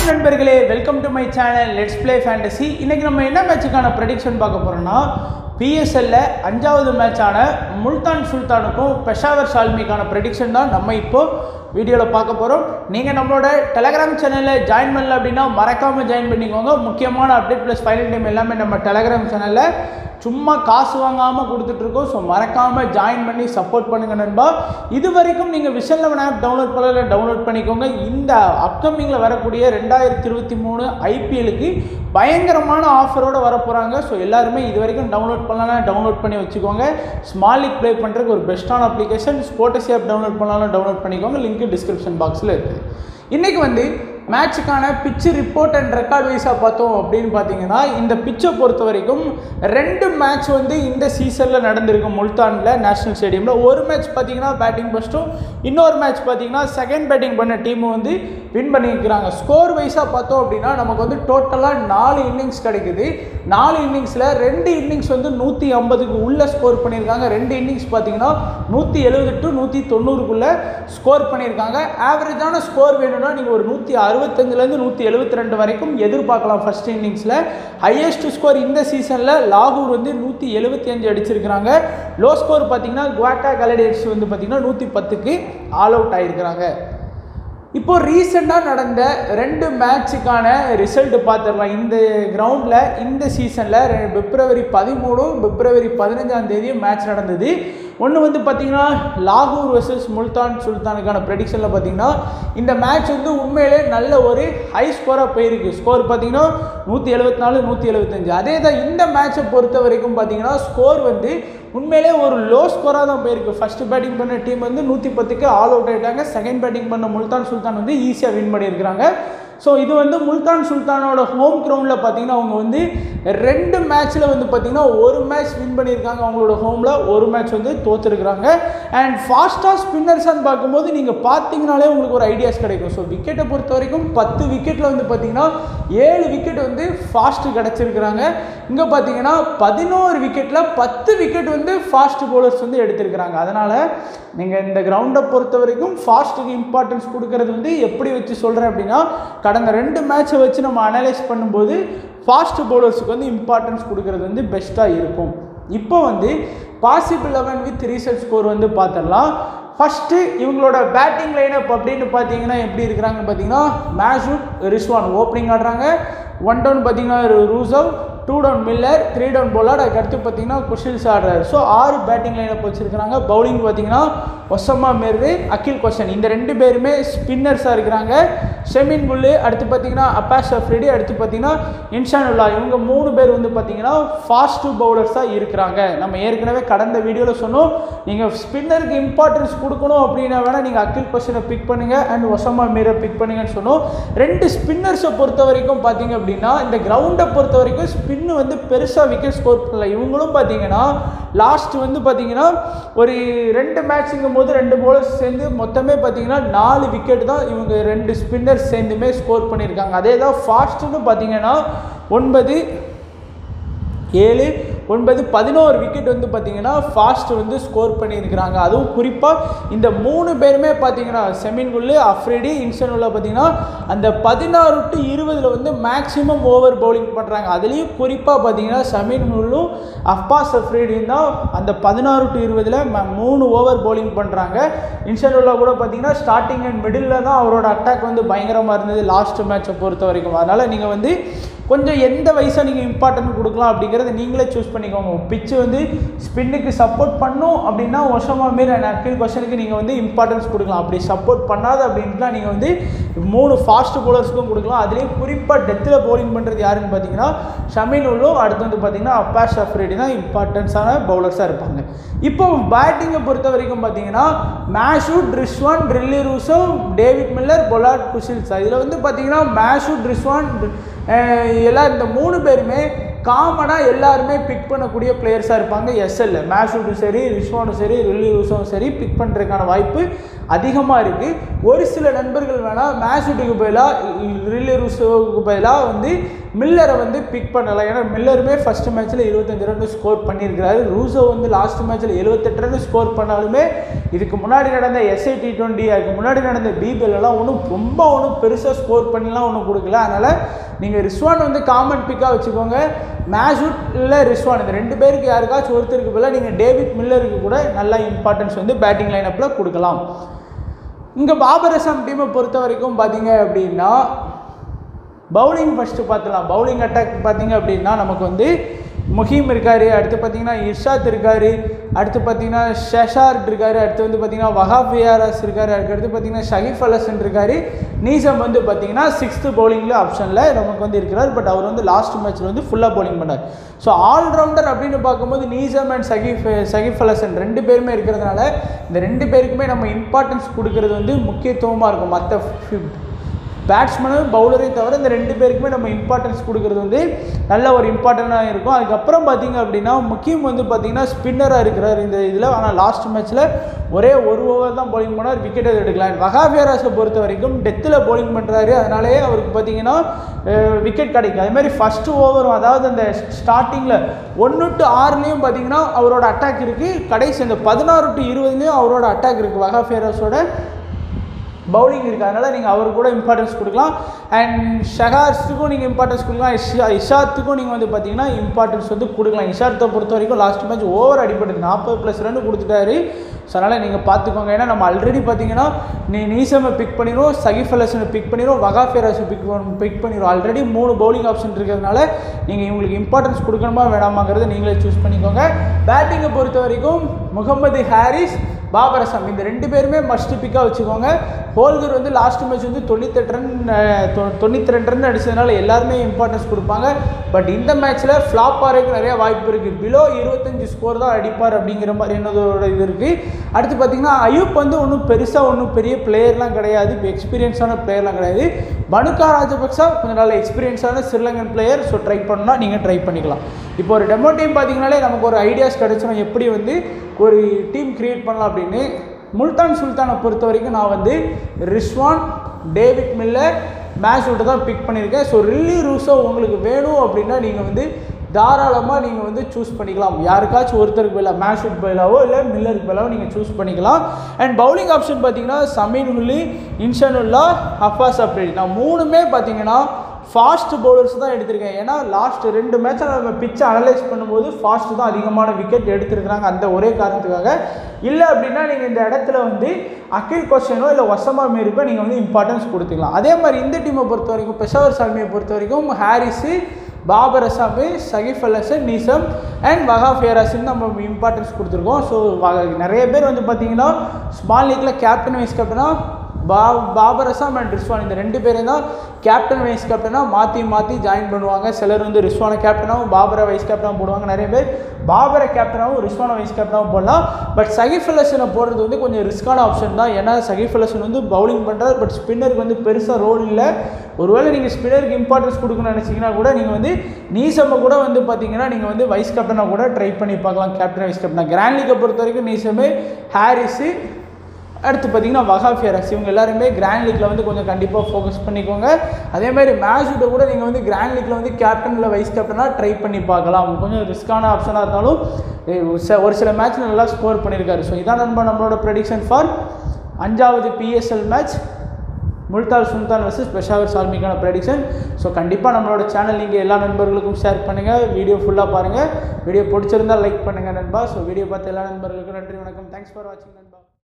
வணக்கம் நண்பர்களே welcome to my channel let's play fantasy இன்னைக்கு நம்ம என்ன மேட்சுக்கான ப்ரெடிக்ஷன் பார்க்க போறோம்னா பிஎஸ்எல்ல அஞ்சாவது மேட்சான முல்தான் சுல்தானுக்கும் பெஷாவர் ஷால்மிக்கான ப்ரெடிக்ஷன் தான் நம்ம இப்போ வீடியோவில் பார்க்க போகிறோம் நீங்கள் நம்மளோட டெலகிராம் சேனலில் ஜாயின் பண்ணல அப்படின்னா மறக்காமல் ஜாயின் பண்ணிக்கோங்க முக்கியமான அப்டேட் ப்ளஸ் ஃபைனல் டைம் எல்லாமே நம்ம டெலகிராம் சேனலில் சும்மா காசு வாங்காமல் கொடுத்துட்ருக்கோம் ஸோ மறக்காமல் ஜாயின் பண்ணி சப்போர்ட் பண்ணுங்கள் நண்பா இது வரைக்கும் நீங்கள் விஷல் லெவன் ஆப் டவுன்லோட் பண்ணல டவுன்லோட் பண்ணிக்கோங்க இந்த அப்கமிங்கில் வரக்கூடிய ரெண்டாயிரத்தி இருபத்தி மூணு ஐபிஎலுக்கு பயங்கரமான ஆஃபரோடு வர போகிறாங்க ஸோ எல்லாருமே இது வரைக்கும் டவுன்லோட் பண்ணலாம் டவுன்லோட் பண்ணி வச்சுக்கோங்க ஸ்மால் லீக் ப்ளே பண்ணுறதுக்கு ஒரு பெஸ்ட்டான அப்ளிகேஷன் ஸ்போர்ட்டஸ் ஆப் டவுன்லோட் பண்ணாலும் டவுன்லோட் பண்ணிக்கோங்க லிங்க் டிஸ்கிரிப்ஷன் பாக்ஸில் இருக்குது இன்றைக்கி வந்து மேட்சுக்கான பிச்சு ரிப்போர்ட் அண்ட் ரெக்கார்ட் வைஸாக பார்த்தோம் அப்படின்னு பார்த்தீங்கன்னா இந்த பிச்சை பொறுத்த வரைக்கும் ரெண்டு மேட்ச் வந்து இந்த சீசனில் நடந்திருக்கு முல்தானில் நேஷனல் ஸ்டேடியமில் ஒரு மேட்ச் பார்த்தீங்கன்னா பேட்டிங் ஃபஸ்ட்டும் இன்னொரு மேட்ச் பார்த்தீங்கன்னா செகண்ட் பேட்டிங் பண்ண டீமும் வந்து வின் பண்ணியிருக்கிறாங்க ஸ்கோர் வைஸாக பார்த்தோம் அப்படின்னா நமக்கு வந்து டோட்டலாக நாலு இன்னிங்ஸ் கிடைக்குது நாலு இன்னிங்ஸில் ரெண்டு இன்னிங்ஸ் வந்து நூற்றி ஐம்பதுக்கு உள்ளே ஸ்கோர் பண்ணியிருக்காங்க ரெண்டு இன்னிங்ஸ் பார்த்தீங்கன்னா நூற்றி எழுபது டு நூற்றி தொண்ணூறுக்குள்ளே ஸ்கோர் பண்ணியிருக்காங்க ஆவரேஜான ஸ்கோர் வேணும்னா நீங்கள் ஒரு நூற்றி அறுபத்தஞ்சிலேருந்து நூற்றி எழுபத்தி ரெண்டு வரைக்கும் எதிர்பார்க்கலாம் ஃபர்ஸ்ட் இன்னிங்ஸில் ஹையஸ்ட் ஸ்கோர் இந்த சீசனில் லாகூர் வந்து நூற்றி எழுபத்தி அஞ்சு அடிச்சிருக்கிறாங்க லோ ஸ்கோர் பார்த்தீங்கன்னா குவாட்டா கலடேட்ஸ் வந்து பார்த்தீங்கன்னா நூற்றி பத்துக்கு ஆல் அவுட் ஆகிருக்கிறாங்க இப்போ ரீசெண்டாக நடந்த ரெண்டு மேட்சுக்கான ரிசல்ட் பார்த்துடலாம் இந்த கிரவுண்டில் இந்த சீசனில் பிப்ரவரி பதிமூணு பிப்ரவரி பதினஞ்சாம் தேதியும் மேட்ச் நடந்தது ஒன்று வந்து பார்த்தீங்கன்னா லாகூர் வர்சஸ் முல்தான் சுல்தானுக்கான ப்ரெடிக்ஷனில் பார்த்தீங்கன்னா இந்த மேட்ச் வந்து உண்மையிலே நல்ல ஒரு ஹை ஸ்கோராக போயிருக்கு ஸ்கோர் பார்த்தீங்கன்னா நூற்றி எழுபத்தி நாலு நூற்றி எழுபத்தஞ்சு அதே தான் இந்த மேட்சை பொறுத்த வரைக்கும் பார்த்தீங்கன்னா ஸ்கோர் வந்து உண்மையிலே ஒரு லோ ஸ்கோராக தான் போயிருக்கு ஃபஸ்ட்டு பேட்டிங் பண்ண டீம் வந்து நூற்றி பத்துக்கு ஆல் அவுட் ஆகிட்டாங்க செகண்ட் பேட்டிங் பண்ண முல்தான் சுல்தான் வந்து ஈஸியாக வின் பண்ணியிருக்கிறாங்க ஸோ இது வந்து முல்தான் சுல்தானோட ஹோம் கிரவுண்டில் பார்த்தீங்கன்னா அவங்க வந்து ரெண்டு மேட்ச்சில் வந்து பார்த்தீங்கன்னா ஒரு மேட்ச் வின் பண்ணியிருக்காங்க அவங்களோட ஹோமில் ஒரு மேட்ச் வந்து தோற்றுருக்குறாங்க அண்ட் ஃபாஸ்ட்டாக ஸ்பின்னர்ஸான்னு பார்க்கும்போது நீங்கள் பார்த்தீங்கனாலே உங்களுக்கு ஒரு ஐடியாஸ் கிடைக்கும் ஸோ விக்கெட்டை பொறுத்த வரைக்கும் பத்து விக்கெட்டில் வந்து பார்த்தீங்கன்னா ஏழு விக்கெட் வந்து ஃபாஸ்ட்டு கிடச்சிருக்கிறாங்க இங்கே பார்த்தீங்கன்னா பதினோரு விக்கெட்டில் பத்து விக்கெட் வந்து ஃபாஸ்ட் பவுலர்ஸ் வந்து எடுத்திருக்கிறாங்க அதனால் நீங்கள் இந்த கிரவுண்டை பொறுத்த வரைக்கும் ஃபாஸ்ட்டுக்கு இம்பார்ட்டன்ஸ் கொடுக்கறது வந்து எப்படி வச்சு சொல்கிறேன் அப்படின்னா கடந்த ரெண்டு மேட்சை வச்சு நம்ம அனலைஸ் பண்ணும்போது ஃபாஸ்ட் பவுலர்ஸுக்கு வந்து இம்பார்ட்டன்ஸ் கொடுக்கறது வந்து பெஸ்ட்டாக இருக்கும் இப்போ வந்து possible eleven with recent score வந்து பார்த்துடலாம் ஃபஸ்ட்டு இவங்களோட பேட்டிங் லைனப் அப்படின்னு பார்த்தீங்கன்னா எப்படி இருக்கிறாங்கன்னு பார்த்தீங்கன்னா மேஷூட் ரிஸ்வான் ஓப்பனிங் ஆடுறாங்க ஒன் டவுன் பார்த்தீங்கன்னா Rossouw two down Miller three down Pollard அதுக்கடுத்து பார்த்தீங்கன்னா குஷில்ஸ் ஆடுறாரு ஸோ ஆறு பேட்டிங் லைனப் வச்சுருக்கிறாங்க பவுலிங் பார்த்தீங்கன்னா ஒசமா மெர்ரு அகில் கொஷன் இந்த ரெண்டு பேருமே ஸ்பின்னர்ஸாக இருக்கிறாங்க ஷெமின் குல்லு அடுத்து பார்த்தீங்கன்னா அப்பாஸ் அஃப்ரிடி அடுத்து பார்த்தீங்கன்னா இன்ஷானுல்லா இவங்க மூணு பேர் வந்து பார்த்தீங்கன்னா ஃபாஸ்ட் பவுலர்ஸாக இருக்கிறாங்க நம்ம ஏற்கனவே கடந்த வீடியோவில் சொன்னோம் நீங்கள் ஸ்பின்னருக்கு இம்பார்ட்டன்ஸ் கொடுக்கணும் அப்படின்னா வேணால் நீங்கள் அகில் கொஷனை பிக் பண்ணுங்கள் அண்ட் ஒசமா மீரை பிக் பண்ணுங்கன்னு சொன்னோம் ரெண்டு ஸ்பின்னர்ஸை பொறுத்த வரைக்கும் பார்த்தீங்க அப்படின்னா இந்த கிரவுண்டை பொறுத்த வரைக்கும் ஸ்பின்னு வந்து பெருசாக விக்கெட் ஸ்கோர் பண்ணல இவங்களும் பார்த்தீங்கன்னா லாஸ்ட் வந்து பார்த்தீங்கன்னா ஒரு ரெண்டு மேட்சுங்கும் போது ரெண்டு பவுலர்ஸ் சேர்ந்து மொத்தமே பார்த்தீங்கன்னா நாலு விக்கெட் தான் இவங்க ரெண்டு ஸ்பின்னர்ஸ் சேர்ந்துமே ஸ்கோர் பண்ணியிருக்காங்க அதே தான் ஃபாஸ்ட்டுன்னு பார்த்தீங்கன்னா ஒன்பது ஏழு ஒன்பது பதினோரு விக்கெட் வந்து பார்த்தீங்கன்னா ஃபாஸ்ட் வந்து ஸ்கோர் பண்ணியிருக்கிறாங்க அதுவும் குறிப்பாக இந்த மூணு பேருமே பார்த்தீங்கன்னா செமின்குள்ளு அஃப்ரிடி இன்சனுள்ள பார்த்தீங்கன்னா அந்த பதினாறு டு இருபதில் வந்து மேக்ஸிமம் ஓவர் பவுலிங் பண்ணுறாங்க அதுலேயும் குறிப்பாக பார்த்தீங்கன்னா செமின்குள்ளும் அப்பாஸ் அஃப்ரிடியும் தான் அந்த பதினாறு டு இருபதில் மூணு ஓவர் பவுலிங் பண்ணுறாங்க இன்சனுல்லா கூட பார்த்தீங்கன்னா ஸ்டார்டிங் அண்ட் மிடில் தான் அவரோட அட்டாக் வந்து பயங்கரமாக இருந்தது லாஸ்ட் மேட்சை பொறுத்த வரைக்கும் அதனால் நீங்கள் வந்து கொஞ்சம் எந்த வயசாக நீங்கள் இம்பார்ட்டன்ட் கொடுக்கலாம் அப்படிங்கிறத நீங்களே சூஸ் பண்ணிக்கோங்க பிச்சு வந்து ஸ்பின்னுக்கு சப்போர்ட் பண்ணும் அப்படின்னா ஒஷமா மாரி அண்ட் அக்கில் கொஷனுக்கு நீங்கள் வந்து இம்பார்ட்டன்ஸ் கொடுக்கலாம் அப்படி சப்போர்ட் பண்ணாத அப்படின்ட்டுனா நீங்கள் வந்து மூணு ஃபாஸ்ட் பவுலர்ஸ்க்கும் கொடுக்கலாம் அதுலேயும் குறிப்பாக டெத்தில் பவுலிங் பண்ணுறது யாருன்னு பார்த்தீங்கன்னா ஷமீன் உள்ளும் அடுத்து வந்து பார்த்தீங்கன்னா அப்பாஸ் அஃப்ரேடி தான் இம்பார்ட்டன்ஸான பவுலர்ஸாக இருப்பாங்க இப்போ பேட்டிங்கை பொறுத்த வரைக்கும் பார்த்தீங்கன்னா Masood Rizwan Rilee Rossouw David Miller Pollard குஷில்ஸா இதில் வந்து பார்த்தீங்கன்னா மேஷூட் ரிஸ்வான் எல்லாம் இந்த மூணு பேருமே காமனாக எல்லாருமே பிக் பண்ணக்கூடிய பிளேயர்ஸாக இருப்பாங்க எஸ்எல்ல மேஷூட்டும் சரி ரிஷ்வானும் சரி ரில்லி ரூஸும் சரி பிக் பண்ணுறதுக்கான வாய்ப்பு அதிகமாக இருக்குது ஒரு சில நண்பர்கள் வேணால் மேஷூட்டுக்கு பதிலாக ரில்லி ரூஸோவுக்கு பதிலாக வந்து மில்லரை வந்து பிக் பண்ணலாம் ஏன்னா மில்லருமே ஃபர்ஸ்ட் மேட்ச்சில் இருபத்தஞ்சு ரன் ஸ்கோர் பண்ணியிருக்கிறாரு ரூசோ வந்து லாஸ்ட் மேட்ச்சில் எழுபத்தெட்டு ரன் ஸ்கோர் பண்ணாலுமே இதுக்கு முன்னாடி நடந்த எஸ்ஐ டி டுவெண்ட்டி அதுக்கு முன்னாடி நடந்த பிபிஎல் எல்லாம் ஒன்றும் ரொம்ப ஒன்றும் பெருசாக ஸ்கோர் பண்ணிலாம் ஒன்றும் கொடுக்கல அதனால் நீங்கள் ரிஸ்வான் வந்து காமன் பிக்காக வச்சுக்கோங்க மேஷூட் இல்லை ரிஸ்வான் இந்த ரெண்டு பேருக்கு யாருக்காச்சும் ஒருத்தருக்கு பதிலாக நீங்கள் டேவிட் மில்லருக்கு கூட நல்ல இம்பார்ட்டன்ஸ் வந்து பேட்டிங் லைனப்பில் கொடுக்கலாம் இங்கே பாபர் அசாம் டீமை பொறுத்த வரைக்கும் பார்த்தீங்க அப்படின்னா பவுலிங் ஃபஸ்ட்டு பார்த்துலாம் பவுலிங் அட்டாக் பார்த்தீங்க அப்படின்னா நமக்கு வந்து முஹீம் இருக்கார் அடுத்து பார்த்தீங்கன்னா இர்ஷாத் இருக்கார் அடுத்து பார்த்தீங்கன்னா ஷெஷார்ட் இருக்கார் அடுத்து வந்து பார்த்தீங்கன்னா வஹாப் வியாராஸ் இருக்கார் அதுக்கடுத்து பார்த்தீங்கன்னா ஷஹீஃப் அலசன் இருக்கார் நீசம் வந்து பார்த்தீங்கன்னா சிக்ஸ்த்து பவுலிங்கில் ஆப்ஷனில் நமக்கு வந்து இருக்கிறார் பட் அவர் வந்து லாஸ்ட் மேட்ச்சில் வந்து ஃபுல்லாக பவுலிங் பண்ணார் ஸோ ஆல்ரவுண்டர் அப்படின்னு பார்க்கும்போது நீசம் அண்ட் சகீஃப் சகீஃப் அலசன் ரெண்டு பேருமே இருக்கிறதுனால இந்த ரெண்டு பேருக்குமே நம்ம இம்பார்ட்டன்ஸ் கொடுக்கறது வந்து முக்கியத்துவமாக இருக்கும் மற்ற பேட்ஸ்மேனும் பவுலரையும் தவிர இந்த ரெண்டு பேருக்குமே நம்ம இம்பார்ட்டன்ஸ் கொடுக்குறது வந்து நல்ல ஒரு இம்பார்ட்டண்ட்டாக இருக்கும் அதுக்கப்புறம் பார்த்தீங்க அப்படின்னா முக்கியம் வந்து பார்த்தீங்கன்னா ஸ்பின்னராக இருக்கிறார் இந்த இதில் ஆனால் லாஸ்ட் மேட்ச்சில் ஒரே ஒரு ஓவர் தான் bowling பண்ணார் விக்கெட் எடுக்கலாம் வகாபியராஸை பொறுத்த வரைக்கும் டெத்தில் bowling பண்ணுறாரு அதனாலேயே அவருக்கு பார்த்தீங்கன்னா விக்கெட் கிடைக்கும் அதே மாதிரி ஃபஸ்ட்டு ஓவரும் அதாவது அந்த ஸ்டார்டிங்கில் ஒன்று டு ஆறுலேயும் பார்த்தீங்கன்னா அவரோட அட்டாக் இருக்குது கடைசி அந்த பதினாறு டு இருபதுலேயும் அவரோட அட்டாக் இருக்குது வகாஃபியராஸோட பவுலிங் இருக்குது அதனால் நீங்கள் அவருக்கு கூட இம்பார்ட்டன்ஸ் கொடுக்கலாம் அண்ட் ஷஹார்ஸுக்கும் நீங்கள் இம்பார்ட்டன்ஸ் கொடுக்கலாம் இஷா இஷாத்துக்கும் நீங்கள் வந்து பார்த்தீங்கன்னா இம்பார்ட்டன்ஸ் வந்து கொடுக்கலாம் இஷாத்தை பொறுத்த வரைக்கும் லாஸ்ட் மேட்ச் ஓவர் அடிபடுது நாற்பது ப்ளஸ் ரன் கொடுத்துட்டாரு ஸோ அதனால் நீங்கள் பார்த்துக்கோங்க ஏன்னா நம்ம ஆல்ரெடி பார்த்தீங்கன்னா நீ நீசமை பிக் பண்ணிடும் சகிஃப் அலசனை பிக் பண்ணிடும் வகாஃபேராஸை பிக் பிக் பண்ணிடும் ஆல்ரெடி மூணு பவுலிங் ஆப்ஷன் இருக்கிறதுனால நீங்கள் இவங்களுக்கு இம்பார்ட்டன்ஸ் கொடுக்கணுமா வேணாமாங்கிறத நீங்களே சூஸ் பண்ணிக்கோங்க பேட்டிங்கை பொறுத்த வரைக்கும் முகமது ஹாரிஸ் பாபர் அசாம் இந்த ரெண்டு பேருமே மஸ்ட் பிக்காக வச்சுக்கோங்க ஹோல்கர் வந்து லாஸ்ட் மேட்ச் வந்து தொண்ணூத்தெட்டு ரன் அஹ், தொ- தொண்ணூத்தி ரெண்டு ரன் அடிச்சதுனால எல்லாருமே இம்பார்ட்டன்ஸ் கொடுப்பாங்க பட் இந்த மேட்ச்சில் ஃப்ளாப் ஆகிறதுக்கு நிறைய வாய்ப்பு இருக்குது பிலோ இருபத்தஞ்சு ஸ்கோர் தான் அடிப்பார் அப்படிங்கிற மாதிரி என்னதோட இது இருக்குது அடுத்து பார்த்தீங்கன்னா அயூப் வந்து ஒன்றும் பெருசாக ஒன்றும் பெரிய பிளேயர்லாம் கிடையாது இப்போ எக்ஸ்பீரியன்ஸான பிளேயர்லாம் கிடையாது பனுகா ராஜபக்சா கொஞ்சம் நல்ல எக்ஸ்பீரியன்ஸான ஸ்ரீலங்கன் பிளேயர் ஸோ ட்ரை பண்ணால் நீங்கள் ட்ரை பண்ணிக்கலாம் இப்போ ஒரு டெமோ டீம் பார்த்தீங்கனாலே நமக்கு ஒரு ஐடியாஸ் கிடச்சிடும் எப்படி வந்து ஒரு டீம் கிரியேட் பண்ணலாம் அப்படின்னு முல்தான் சுல்தானை பொறுத்த வரைக்கும் நான் வந்து ரிஸ்வான் டேவிட் மில்லர் மேட்ச் விட்டு தான் பிக் பண்ணியிருக்கேன் ஸோ ரில்லி ரூஸோ உங்களுக்கு வேணும் அப்படின்னா நீங்கள் வந்து தாராளமாக நீங்கள் வந்து சூஸ் பண்ணிக்கலாம் யாருக்காச்சும் ஒருத்தருக்கு பதிலாக மேஷுட் பதிலாவோ இல்லை மில்லருக்கு பதிலாவோ நீங்கள் சூஸ் பண்ணிக்கலாம் அண்ட் பவுலிங் ஆப்ஷன் பார்த்தீங்கன்னா சமீன் ஹுல்லி இன்ஷனுல்லா ஹஃபாஸ் அப்ரேடி நான் மூணுமே பார்த்தீங்கன்னா ஃபாஸ்ட் பவுலர்ஸ் தான் எடுத்திருக்கேன் ஏன்னா லாஸ்ட் ரெண்டு மேட்சில் நம்ம பிச்சை அனலைஸ் பண்ணும்போது ஃபாஸ்ட் தான் அதிகமான விக்கெட் எடுத்திருக்கிறாங்க அந்த ஒரே காரணத்துக்காக இல்லை அப்படின்னா நீங்கள் இந்த இடத்துல வந்து அகில் கொஸ்டினோ இல்லை ஒசமா மீருக்கோ நீங்கள் வந்து இம்பார்ட்டன்ஸ் கொடுத்துக்கலாம் அதே மாதிரி இந்த டீமை பொறுத்த வரைக்கும் பெஷாவர் சால்மியை பொறுத்த வரைக்கும் ஹாரிஸு பாபர் அசாமி சகிஃப் அலசன் நீசம் அண்ட் வகா ஃபேராசின்னு நம்ம இம்பார்ட்டன்ஸ் கொடுத்துருக்கோம் ஸோ நிறைய பேர் வந்து பார்த்தீங்கன்னா ஸ்மால் லீக்கில் கேப்டன் வைஸ் கேப்டனாக பா பாபர் அசாம் அண்ட் ரிஸ்வான் இந்த ரெண்டு பேரும் தான் கேப்டன் வைஸ் கேப்டனாக மாற்றி மாற்றி ஜாயின் பண்ணுவாங்க சிலர் வந்து ரிஸ்வானை கேப்டனாகவும் பாபரை வைஸ் கேப்டனாகவும் போடுவாங்க நிறைய பேர் பாபரை கேப்டனாகவும் ரிஸ்வானை வைஸ் கேப்டனாகவும் போடலாம் பட் சகிஃப் அலசனை போடுறது வந்து கொஞ்சம் ரிஸ்கான ஆப்ஷன் தான் ஏன்னா சகிஃப் அலசன் வந்து பவுலிங் பண்ணுறாரு பட் ஸ்பின்னருக்கு வந்து பெருசாக ரோல் இல்லை ஒருவேளை நீங்கள் ஸ்பின்னருக்கு இம்பார்ட்டன்ஸ் கொடுக்கணும்னு நினச்சிங்கன்னா கூட நீங்கள் வந்து நீசம்மை கூட வந்து பார்த்தீங்கன்னா நீங்கள் வந்து வைஸ் கேப்டனாக கூட ட்ரை பண்ணி பார்க்கலாம் கேப்டன் வைஸ் கேப்டனாக கிராண்ட் லீக்கை பொறுத்த வரைக்கும் நீசமே ஹாரிஸு அடுத்து பார்த்தீங்கன்னா வகாஃபியரஸ் இவங்க எல்லாருமே கிராண்ட் லீக்ல வந்து கொஞ்சம் கண்டிப்பாக ஃபோக்கஸ் பண்ணிக்கோங்க அதே மாதிரி மேட்ச்கிட்ட கூட நீங்கள் வந்து கிராண்ட் லீக்ல வந்து கேப்டன் இல்லை வைஸ் கேப்டனாக ட்ரை பண்ணி பார்க்கலாம் கொஞ்சம் ரிஸ்கான ஆப்ஷனாக இருந்தாலும் eh, ச- ஒரு சில மேட்ச்சில் நல்லா ஸ்கோர் பண்ணியிருக்காரு ஸோ இதான் நண்பா நம்மளோட ப்ரெடிக்ஷன் ஃபார் அஞ்சாவது PSL match Multan Sultan versus Peshawar சால்மிக்கான ப்ரெடிக்ஷன் ஸோ கண்டிப்பாக நம்மளோட சேனல் நீங்கள் எல்லா நண்பர்களுக்கும் ஷேர் பண்ணுங்கள் வீடியோ ஃபுல்லாக பாருங்கள் வீடியோ பிடிச்சிருந்தால் லைக் பண்ணுங்கள் நண்பா ஸோ வீடியோ பார்த்த எல்லா நண்பர்களுக்கும் நன்றி வணக்கம் தேங்க்ஸ் ஃபார் வாட்சிங் நண்பா